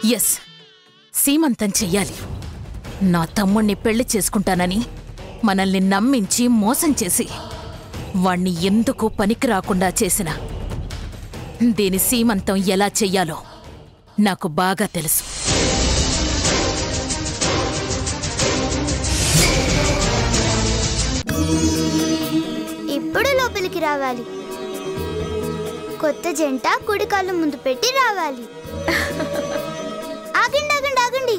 Yes సీమంతం చెయ్యాలి నా తమ్ముణ్ణి పెళ్లి చేసుకుంటానని మనల్ని నమ్మించి మోసం చేసి వాణ్ణి ఎందుకు పనికి రాకుండా చేసిన దీని సీమంతం ఎలా చెయ్యాలో నాకు బాగా తెలుసు ఇప్పుడు లోపలికి రావాలి కొత్త జంట కుడి కాళ్ళు ముందు పెట్టి రావాలి ఆగండి ఆగండి ఆగండి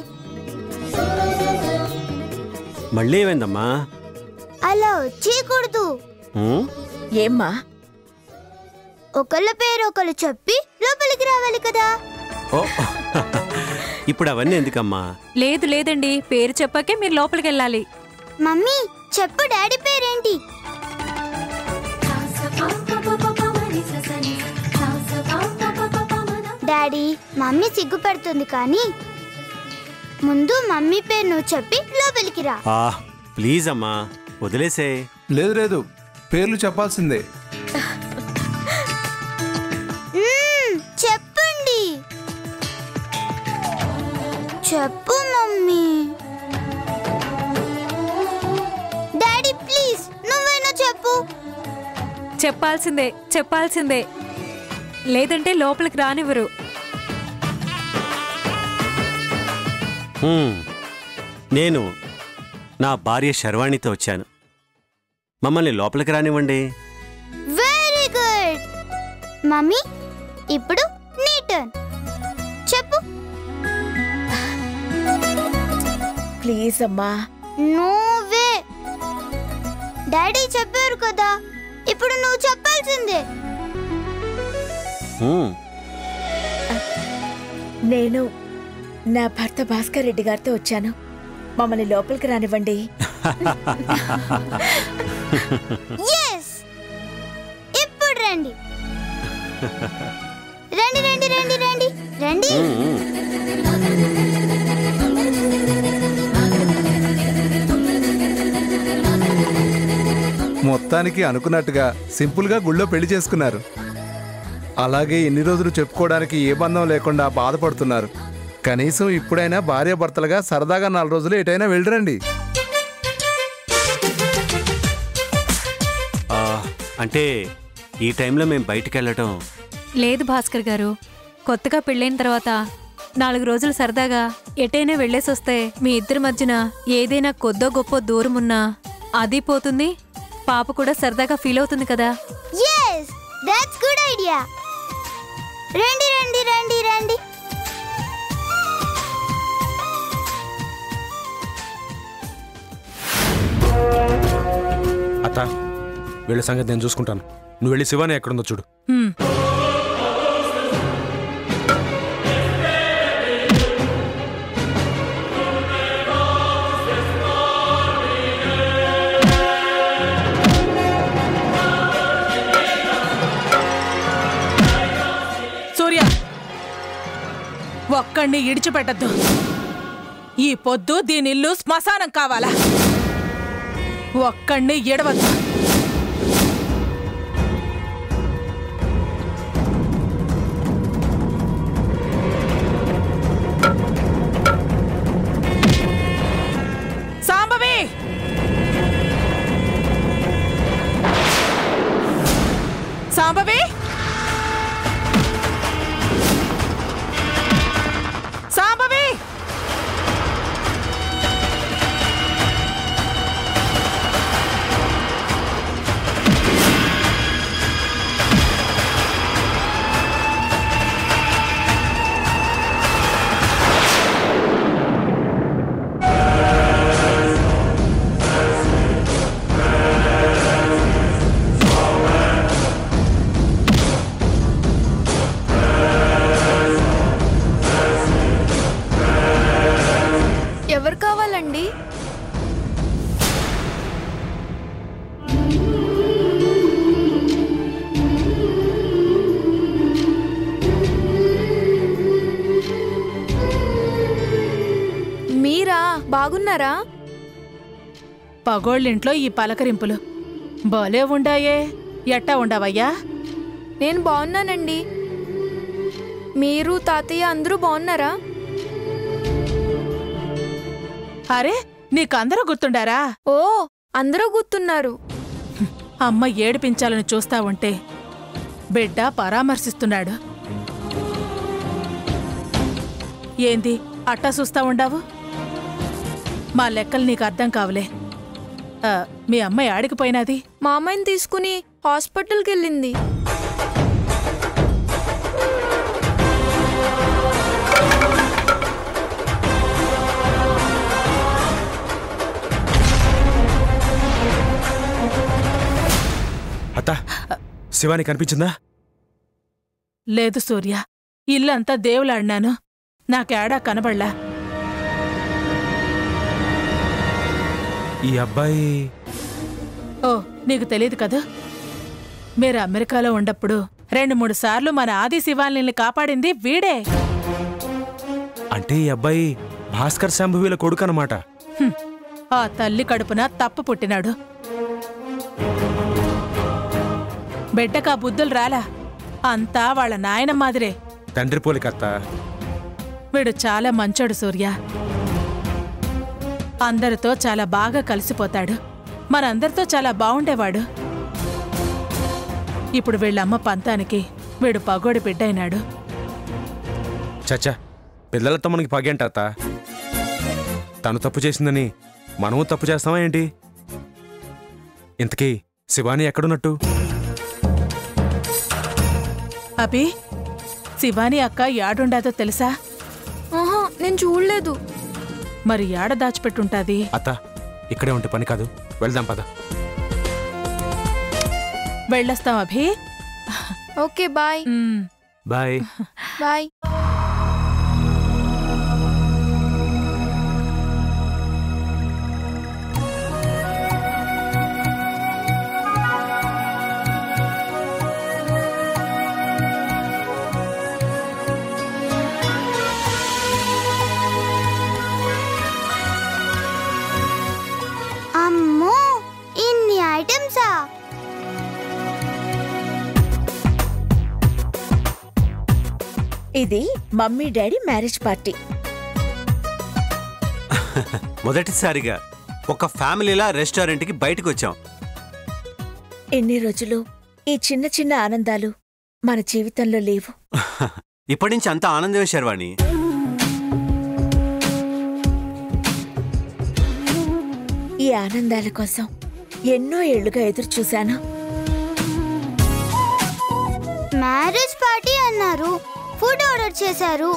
మళ్ళీ ఏమైందమ్మా అలా వచ్చేయకూడదు ఉం? ఏమ్మా ఒకళ్ళ పేరు ఒకళ్ళు చెప్పి లోపలికి రావాలి కదా ఓ ఇప్పుడు అవన్నీ ఎందుకమ్మా లేదు లేదండి పేరు చెప్పాకే మీరు లోపలికి వెళ్ళాలి మమ్మీ చెప్పు డాడీ పేరేంటి డాడీ మమ్మీ సిగ్గుపడుతుంది కానీ ముందు మమ్మీ పేరు నువ్వు చెప్పి లోపలికి రా ఆ ప్లీజ్ అమ్మా వదిలేసే లేదు లేదు పేర్లు చెప్పాల్సిందే మ్మ్, చెప్పండి చెప్పు మమ్మీ డాడీ ప్లీజ్ నువ్వైనా చెప్పు చెప్పాల్సిందే చెప్పాల్సిందే లేదంటే లోపలికి రానివ్వరు ఉం. నేను నా భార్య శర్వాణితో వచ్చాను మమ్మల్ని లోపలికి రానివ్వండి వెరీ గుడ్ మమ్మీ ఇప్పుడు నీ టర్న్ చెప్పు ప్లీజ్ అమ్మా నువ్వే డాడీ చెప్పారు కదా ఇప్పుడు నువ్వు చెప్పాల్సిందే ఉం. నేను నా భర్త భాస్కర్ రెడ్డి గారితో వచ్చాను మమ్మల్ని లోపలికి రానివ్వండి ఎస్ ఇప్పుడు రండి రండి రండి రండి రండి రండి ఉం, ఉం. మొత్తానికి అనుకున్నట్టుగా సింపుల్గా గుళ్ళో పెళ్లి చేసుకున్నారు అలాగే ఎన్ని రోజులు చెప్పుకోవడానికి ఏ బంధం లేకుండా బాధపడుతున్నారు కనీసం ఇప్పుడైనా భార్యాభర్తలుగా సరదాగా నాలుగు రోజులు ఎటైనా వెళ్ళరండి ఆ, అంటే ఈ టైంలో మేము బయటికి వెళ్ళటం లేదు భాస్కర్ గారు కొత్తగా పెళ్ళైన తర్వాత నాలుగు రోజులు సరదాగా ఎటైనా వెళ్ళేసొస్తే మీ ఇద్దరి మధ్యన ఏదైనా కొద్దో గొప్ప దూరం ఉన్నా అది పోతుంది పాప కూడా సరదాగా ఫీల్ అవుతుంది కదా ఎస్ దట్స్ గుడ్ ఐడియా రండి రండి రండి రండి అత్త వీళ్ళ సంగతి నేను చూసుకుంటాను నువ్వు వెళ్ళి శివాని ఎక్కడుందో చూడు హ్మ్. సూర్య ఒక్కడిని ఇడిచిపెట్టద్దు ఈ పొద్దు దీని ఇల్లు శ్మశానం కావాలా ఒక్కడిని ఎడవద్దు సాంబవి సాంబవి సాంబవి ఎవరు కావాలండి మీరా బాగున్నారా పగోళ్ళింట్లో ఈ పలకరింపులు భలే ఉండాయే ఎట్టా ఉండవయ్యా నేను బాగున్నానండి మీరు తాతయ్య అందరూ బాగున్నారా అరే నీకందరూ గుర్తుండారా ఓ అందరూ గుర్తున్నారు అమ్మ ఏడిపించాలని చూస్తా ఉంటే బిడ్డ పరామర్శిస్తున్నాడు ఏంది అట్టా చూస్తా ఉండావు మా లెక్కలు నీకు అర్థం కావులే ఆ, మీ అమ్మాయి ఆడికిపోయినది మా అమ్మాయిని తీసుకుని హాస్పిటల్కి వెళ్ళింది అత్త శివాని కనిపించిందా లేదు సూర్య ఇల్లంతా దేవులాడినాను నాకేడా కనబడలా ఈ అబ్బాయి ఓ నీకు తెలియదు కదా మీరు అమెరికాలో ఉండప్పుడు రెండు మూడు సార్లు మన ఆది శివాలని కాపాడింది వీడే అంటే ఈ అబ్బాయి భాస్కర్ శాంభవీల కొడుకు అనమాట హ్మ్. ఆ తల్లి కడుపున తప్పు పుట్టినాడు బిడ్డకా బుద్ధులు రాలా అంతా వాళ్ళ నాయన మాదిరే తండ్రి పోలికత్త వీడు చాలా మంచోడు సూర్య అందరితో చాలా బాగా కలిసిపోతాడు మనందరితో చాలా బాగుండేవాడు ఇప్పుడు వీళ్ళమ్మ పంతానికి వీడు పగోడి బిడ్డైనాడు చచ్చా పిల్లలతో మనకి పగేంట అత్త తను తప్పు చేసిందని మనము తప్పు చేస్తామా ఏంటి ఇంతకీ శివాని ఎక్కడున్నట్టు అభి శివాని అక్క యాడుండాదో తెలుసా ఆహా నేను చూడలేదు మరి యాడ దాచిపెట్టుంటాది అత్త ఇక్కడే ఉంటే పని కాదు వెళ్దాం పద వెళ్ళొస్తాం Abhi okay bye um. Bye bye అమ్మో ఇన్ని ఐటమ్సా ఇది మమ్మీ డాడీ మ్యారేజ్ పార్టీ మొదటిసారిగా ఒక ఫ్యామిలీలా రెస్టారెంట్కి బయటకు వచ్చాం ఎన్ని రోజులు ఈ చిన్న చిన్న ఆనందాలు మన జీవితంలో లేవు ఇప్పటి నుంచి అంతా ఆనందమే శర్వాణి ఈ ఆనందాల కోసం ఎన్నో ఏళ్లుగా ఎదురు చూశాను మ్యారేజ్ పార్టీ అన్నారు ఫుడ్ ఆర్డర్ చేశారు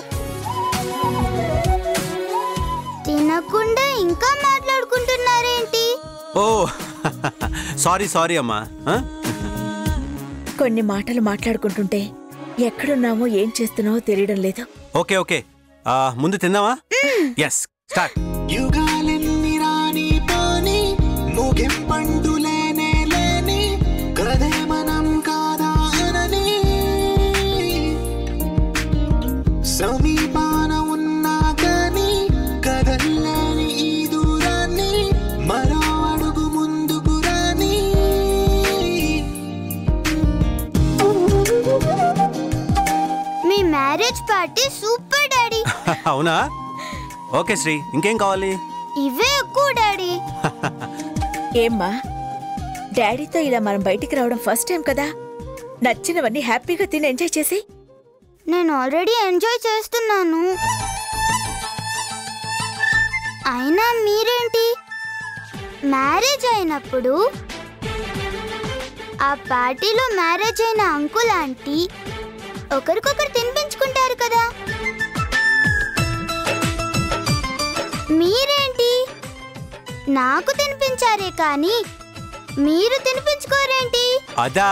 తినకుండా ఇంకా మాట్లాడుకుంటున్నారేంటి ఓ సారీ సారీ అమ్మా ఆ? కొన్ని మాటలు మాట్లాడుకుంటుంటే ఎక్కడున్నామో ఏం చేస్తున్నావో తెలియడం లేదు ఓకే ఓకే ఆ, ముందు తిందామా ఎస్ స్టార్ట్ యుగాలెన్ని రాని పోని ముగింపండు లేనే లేని కదే మనం కాదా అనని సమీపాన ఉన్నా కానీ కదల్లేని ఈ దూరాన్ని మరో అడుగు ముందుకు రాని మీ మ్యారేజ్ పార్టీ సూపర్ డాడీ అవునా ఓకే శ్రీ ఇంకేం కావాలి ఇవే ఎక్కువ డాడీ ఏమ్మా డాడీతో ఇలా మనం బయటికి రావడం ఫస్ట్ టైం కదా నచ్చినవన్నీ హ్యాపీగా తిని ఎంజాయ్ చేసి నేను ఆల్రెడీ ఎంజాయ్ చేస్తున్నాను అయినా మీరేంటి మ్యారేజ్ అయినప్పుడు ఆ పార్టీలో మ్యారేజ్ అయిన అంకుల్ ఆంటీ ఒకరికొకరు తినిపించుకుంటారు కదా మీరేంటి నాకు తినిపించారే కానీ మీరు తినిపించుకోరేంటి అదా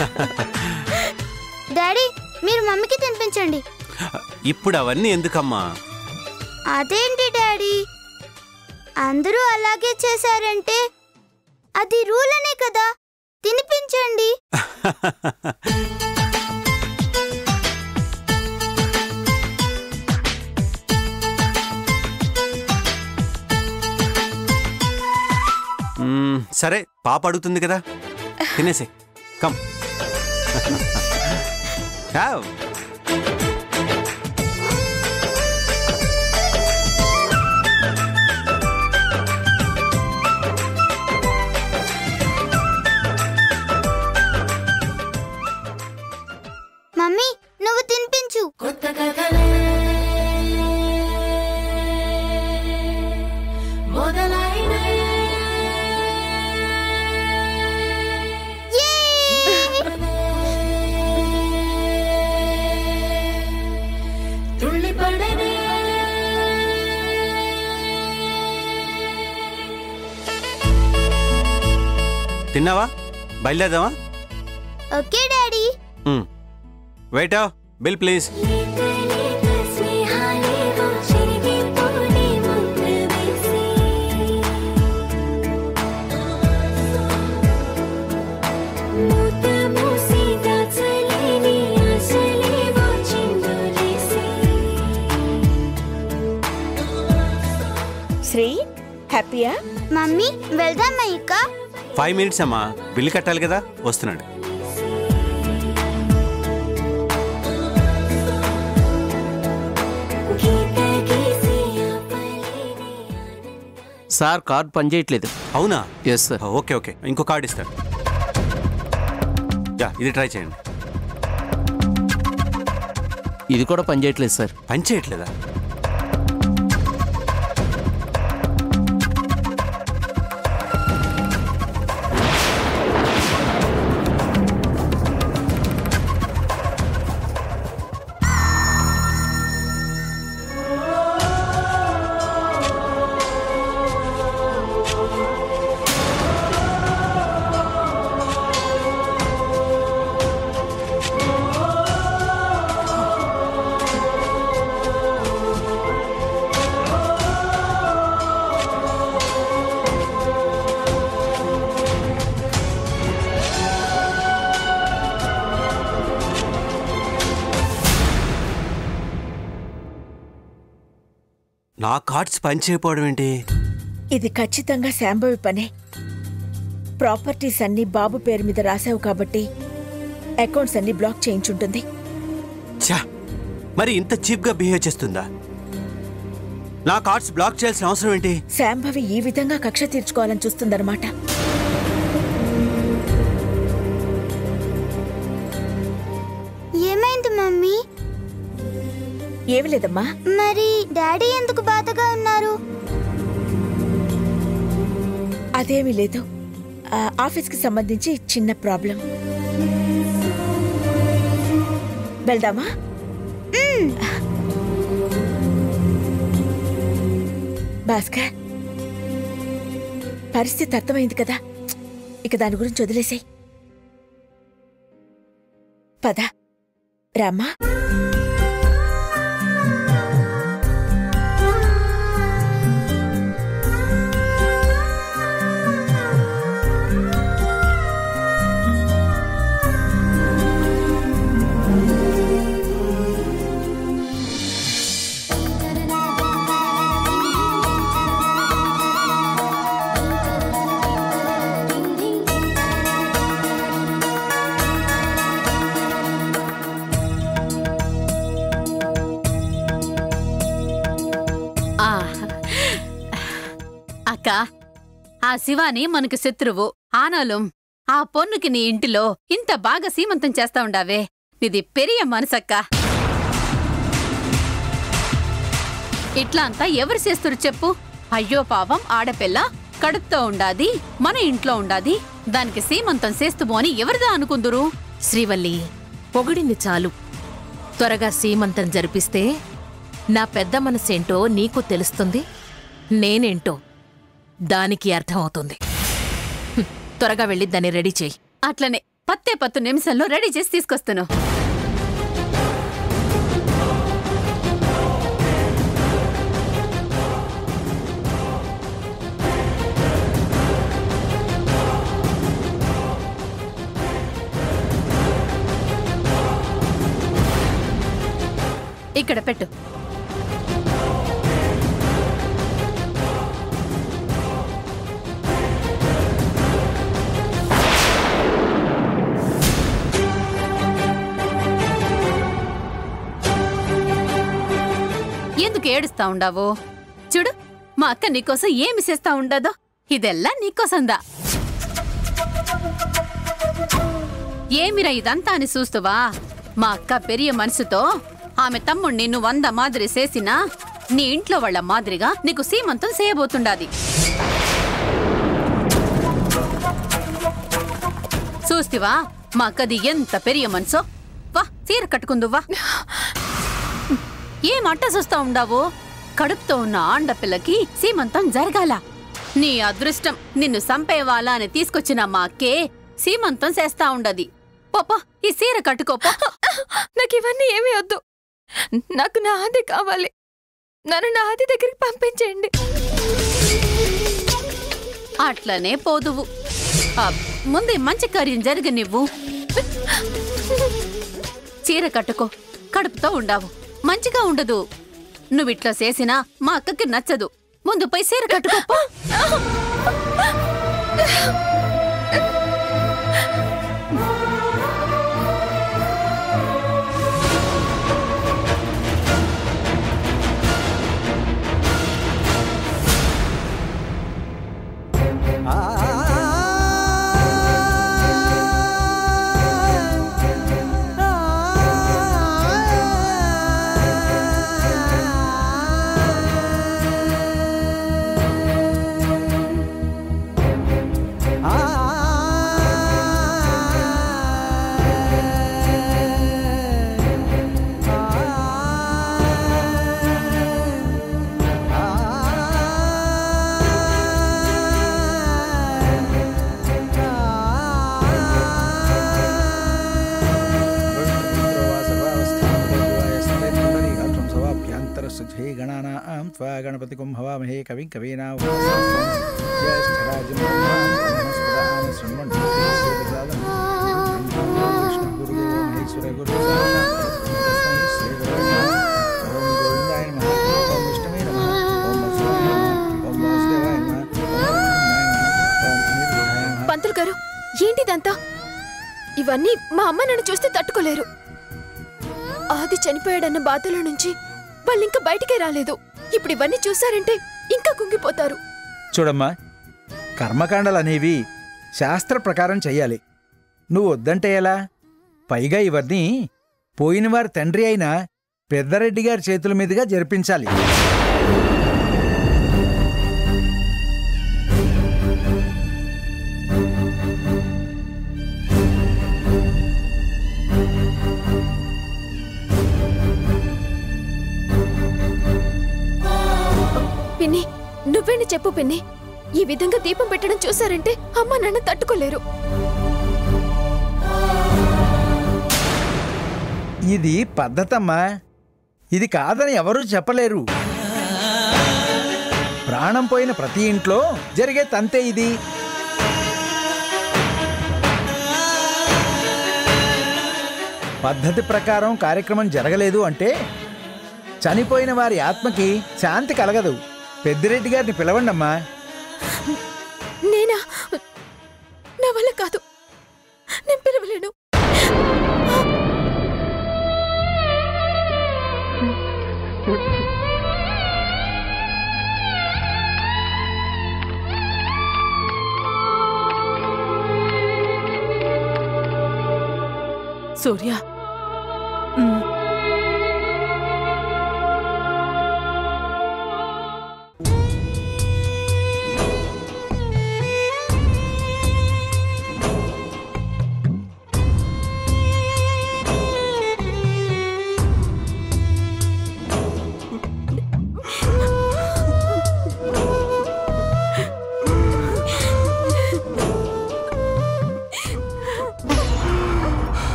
డాడీ మీరు మమ్మీకి తినిపించండి ఇప్పుడు అవన్నీ ఎందుకమ్మా అదేంటి డాడీ అందరూ అలాగే చేశారంటే అది రూల్ అనే కదా తినిపించండి మ్మ్, సరే పాప అడుగుతుంది కదా తినేసే కమ్ హ్యావ్ పడనే తిన్నావా బయలుదేరదామా okay daddy wait bill please స్నేహాలేవో చెరిగిపోనే ముద్దు వేసి మూత మూసి దాచలేని ఆశలేవో చిందులేసి శ్రీ హ్యాపీయా మమ్మీ వెళ్దామా ఇక ఫైవ్ మినిట్స్ అమ్మా బిల్లు కట్టాలి కదా వస్తున్నాడు గీత గీసి ఆపలేని సార్ కార్డ్ పనిచేయట్లేదు అవునా ఎస్ సార్ ఓకే ఓకే ఇంకో కార్డు ఇస్తాను యా ఇది ట్రై చేయండి ఇది కూడా పనిచేయట్లేదు సార్ పని చేయట్లేదా నా కార్డ్స్ పని చేయకపోవడం ఏంటి ఇది ఖచ్చితంగా శాంభవి పనే ప్రాపర్టీస్ అన్ని బాబు పేరు మీద రాసావు కాబట్టి అకౌంట్స్ అన్ని బ్లాక్ చేయించుంటుంది ఛా మరి ఇంత చీప్గా బిహేవ్ చేస్తుందా నా కార్డ్స్ బ్లాక్ చేయాల్సిన అవసరం ఏంటి శాంభవి ఈ విధంగా కక్ష తీర్చుకోవాలని చూస్తుందన్నమాట ఏమైంది మమ్మీ ఏమి లేదమ్మా మరి డాడీ ఎందుకు బాధగా ఉన్నారు అదేమీ లేదు ఆ, ఆఫీస్కి సంబంధించి చిన్న ప్రాబ్లం వెళ్దామా భాస్కర్ పరిస్థితి అర్థమైంది కదా ఇక దాని గురించి వదిలేసాయి పద రామ్మా ఆ. అక్క ఆ శివాని మనకు శత్రువు ఆనాலும் ఆ పొన్నుకి నీ ఇంటిలో ఇంత బాగా సీమంతం చేస్తా ఉండావే ఇది పెరియ మనసక్క ఇట్లా అంతా ఎవరు చేస్తురు చెప్పు అయ్యో పాపం ఆడపిల్ల కడుపుతో ఉండాది మన ఇంట్లో ఉండాది దానికి సీమంతం చేస్తుమో అని ఎవరిదా అనుకుందురు శ్రీవల్లి పొగిడింది చాలు త్వరగా సీమంతం జరిపిస్తే నా పెద్ద మనసేంటో నీకు తెలుస్తుంది నేనేంటో దానికి అర్థమవుతుంది హ్మ్, త్వరగా వెళ్ళి దాన్ని రెడీ చేయి అట్లనే పత్తే పత్తు నిమిషంలో రెడీ చేసి తీసుకొస్తాను ఇక్కడ పెట్టు ఎందుకు ఏడుస్తా ఉండావు చూడు మా అక్క నీకోసం ఏమి చేస్తా ఉండదో ఇదెల్లా నీకోసందా ఏమిరా ఇదంతా అని చూస్తువా మా అక్క పెరియ మనసుతో ఆమె తమ్ముడు నిన్ను వంద మాదిరి చేసినా నీ ఇంట్లో వాళ్ళ మాదిరిగా నీకు సీమంతం చేయబోతుండాది చూస్తివా మా అక్కది ఎంత పెరియ మనసో వా చీర కట్టుకుందువా ఏం అట్ట చూస్తా ఉండావు కడుపుతో ఉన్న ఆండపిల్లకి సీమంతం జరగాల నీ అదృష్టం నిన్ను సంపేవాలా అని తీసుకొచ్చిన మా అక్కే సీమంతం చేస్తా ఉండది పోపో ఈ సీర కట్టుకోపో నాకు ఇవన్నీ ఏమీ వద్దు నాకు నా ఆది కావాలి నన్ను నా ఆది దగ్గరికి పంపించేయండి అట్లనే పోదువు ఆ, ముందే మంచి కార్యం జరిగి నువ్వు చీర కట్టుకో కడుపుతో ఉండావు మంచిగా ఉండదు నువ్విట్లా చేసినా మా అక్కకి నచ్చదు ముందు పోయి చీర కట్టుకోపో శుద్ధే గణానాం త్వా గణపతి కుంభవామహే కవిం కవీనా జ్యేష్ఠరాజం బ్రహ్మణస్పదాన శృణ్వన్నోతి శ్రీప్రసాదం విష్ణు గురుదేవ మహేశ్వర గురు ఓం గోవిందాయ నమః ఓం విష్ణవే నమః ఓం వసుదేవాయ నమః ఓం వాసుదేవాయ నమః ఓం నమః ఓం అనిరుద్ధాయ నమః పంతులు గారు ఏంటిదంతా ఇవన్నీ మా అమ్మ నన్ను చూస్తే తట్టుకోలేరు ఆది చనిపోయాడన్న బాధల నుంచి వాళ్ళు ఇంకా బయటికే రాలేదు ఇప్పుడు ఇవన్నీ చూసారంటే ఇంకా కుంగిపోతారు చూడమ్మా కర్మకాండలు అనేవి శాస్త్ర ప్రకారం చెయ్యాలి నువ్వు వద్దంటే ఎలా పైగా ఇవన్నీ పోయినవారి తండ్రి అయిన పెద్దరెడ్డి గారి చేతుల మీదుగా జరిపించాలి పిన్ని నువ్వేంటి చెప్పు పిన్ని ఈ విధంగా దీపం పెట్టడం చూసారంటే అమ్మ నాన్న తట్టుకోలేరు ఇది పద్ధతమ్మా ఇది కాదని ఎవరూ చెప్పలేరు ప్రాణం పోయిన ప్రతి ఇంట్లో జరిగే తంతే ఇది పద్ధతి ప్రకారం కార్యక్రమం జరగలేదు అంటే చనిపోయిన వారి ఆత్మకి శాంతి కలగదు పెద్దిరెడ్డి గారిని పిలవండమ్మా నేనా నా వల్ల కాదు నేను పిలవలేను సూర్య ఉమ్.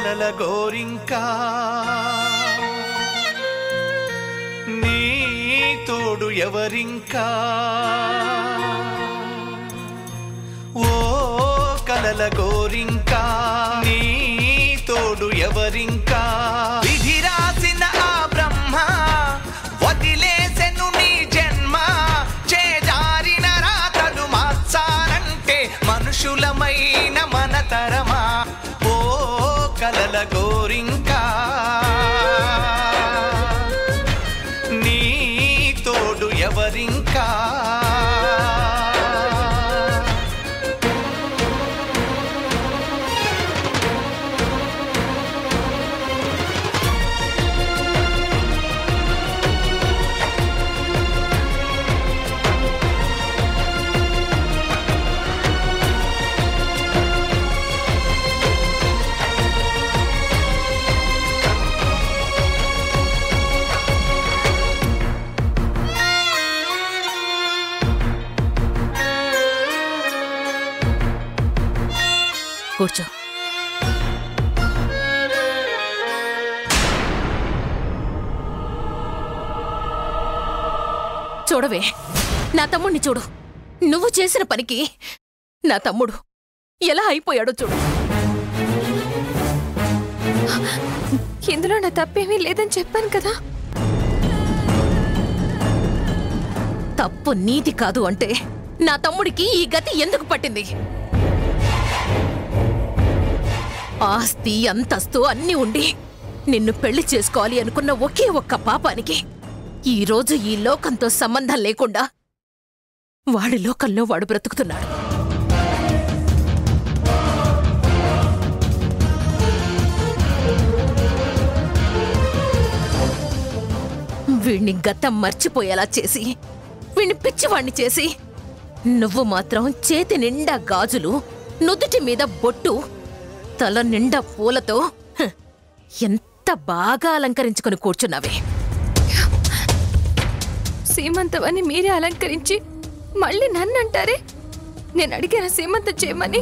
కలల గోరింకా నీ తోడు ఎవరింకా ఓ కలల గోరింకా నీ తోడు ఎవరింకా విధి రాసిన ఆ బ్రహ్మ వదిలేసెను నీ జన్మ చేజారిన రాతలు మార్చాలంటే మనుషులమైన మన తరమా ఓ కలల గోరింకా నీ తోడు ఎవరింకా కూర్చో చూడవే నా తమ్ముణ్ణి చూడు నువ్వు చేసిన పనికి నా తమ్ముడు ఎలా అయిపోయాడో చూడు ఇందులో నా తప్పేమీ లేదని చెప్పాను కదా తప్పు నీది కాదు అంటే నా తమ్ముడికి ఈ గతి ఎందుకు పట్టింది ఆస్తి అంతస్తు అన్నీ ఉండి నిన్ను పెళ్లి చేసుకోవాలి అనుకున్న ఒకే ఒక్క పాపానికి ఈ రోజు ఈ లోకంతో సంబంధం లేకుండా వాడి లోకంలో వాడు బ్రతుకుతున్నాడు వీణ్ణి గతం మర్చిపోయేలా చేసి వీణ్ణి పిచ్చివాణ్ణి చేసి నువ్వు మాత్రం చేతి నిండా గాజులు నుదుటి మీద బొట్టు తల నిండా పూలతో హ్, ఎంత బాగా అలంకరించుకొని కూర్చున్నావే సీమంతమని మీరే అలంకరించి మళ్ళీ నన్ను అంటారే నేను అడిగిన సీమంతం చేయమని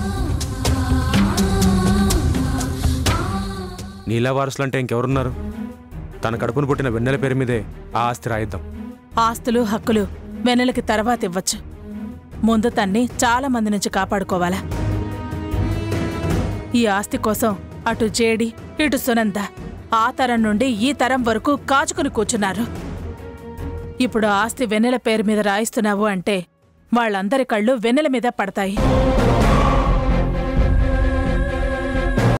నీలా వారసులంటే ఇంకెవరున్నారు తన కడుపును పుట్టిన వెన్నెల పేరు మీదే ఆ ఆస్తి రాయిద్దాం ఆస్తులు హక్కులు వెన్నెలకి తర్వాత ఇవ్వచ్చు ముందు తన్ని చాలా మంది నుంచి కాపాడుకోవాలా ఈ ఆస్తి కోసం అటు జేడి ఇటు సునంద ఆ తరం నుండి ఈ తరం వరకు కాచుకుని కూర్చున్నారు ఇప్పుడు ఆస్తి వెన్నెల పేరు మీద రాయిస్తున్నావు అంటే వాళ్ళందరి కళ్ళు వెన్నెల మీద పడతాయి